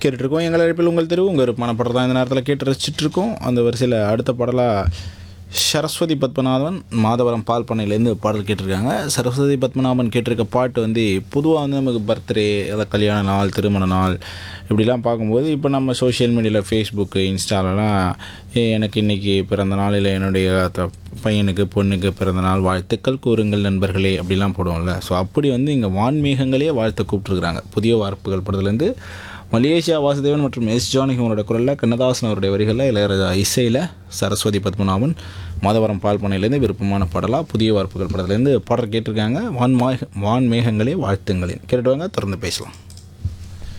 கேட்டுட்ருக்கோம் எங்கள் அழைப்பில் உங்கள் தெருவு உங்கள் விருப்பமான படம் தான் இந்த நேரத்தில் கேட்டு ரசிச்சிட்ருக்கோம் அந்த வரிசையில் அடுத்த பாடலாக சரஸ்வதி பத்மநாபன் மாதவரம் பால் பண்ணையிலேருந்து பாடல் கேட்டிருக்காங்க சரஸ்வதி பத்மநாபன் கேட்டிருக்க பாட்டு வந்து பொதுவாக வந்து நமக்கு பர்த்டே அதாவது கல்யாண நாள் திருமண நாள் இப்படிலாம் பார்க்கும்போது இப்போ நம்ம சோஷியல் மீடியாவில் ஃபேஸ்புக்கு இன்ஸ்டாலலாம் "ஏ, எனக்கு இன்றைக்கி பிறந்த நாள் இல்லை என்னுடைய த- பையனுக்கு பொண்ணுக்கு பிறந்த நாள் வாழ்த்துக்கள் கூறுங்கள் நண்பர்களே அப்படிலாம் போடுவோம்ல ஸோ அப்படி வந்து இங்கே வான்மீகங்களே வாழ்த்து கூப்பிட்ருக்குறாங்க புதிய வார்ப்புகள் படத்துலேருந்து மலேசியா வாசுதேவன் மற்றும் எஸ் ஜானகி அவரோட குரலில் கண்ணதாசன் அவருடைய வரிகளில் இளையராஜா இசையில் சரஸ்வதி பத்மநாபன் மாதவரம் பால்பனையிலேருந்து விருப்பமான பாடலாக புதிய வார்ப்புகள் படத்துலேருந்து பாடல் கேட்டிருக்காங்க வான் மா வான் மேகங்களே வாழ்த்துங்களேன் கேட்டுட்டு வாங்க தொடர்ந்து பேசலாம்